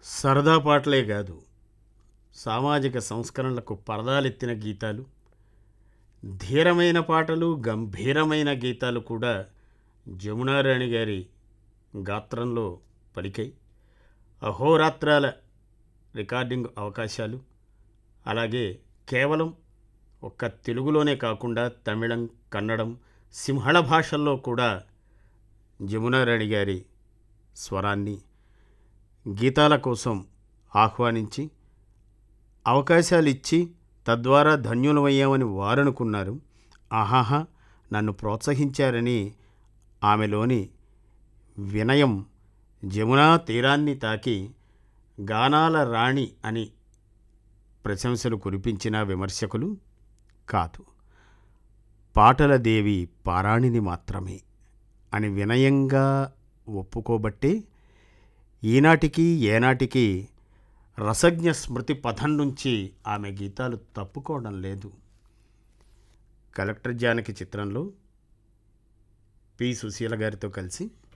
సరదా పాటలే కాదు సామాజిక సంస్కరణలకు పరదాలెత్తిన గీతాలు ధీరమైన పాటలు గంభీరమైన గీతాలు కూడా జమునారాణి గారి గాత్రంలో పలికాయి అహోరాత్రాల రికార్డింగ్ అవకాశాలు అలాగే కేవలం ఒక్క తెలుగులోనే కాకుండా తమిళం కన్నడం సింహళ భాషల్లో కూడా జమునారాణి గారి స్వరాన్ని గీతాల కోసం ఆహ్వానించి అవకాశాలు ఇచ్చి తద్వారా ధన్యులమయ్యామని వారనుకున్నారు ఆహాహా నన్ను ప్రోత్సహించారని ఆమెలోని వినయం జమునా తీరాన్ని తాకి గానాల రాణి అని ప్రశంసలు కురిపించిన విమర్శకులు కాదు పాటల దేవి పారాణిని మాత్రమే అని వినయంగా ఒప్పుకోబట్టే ఈనాటికి ఏనాటికి రసజ్ఞ స్మృతి పథం నుంచి ఆమె గీతాలు తప్పుకోవడం లేదు కలెక్టర్ జానకి చిత్రంలో పి సుశీల గారితో కలిసి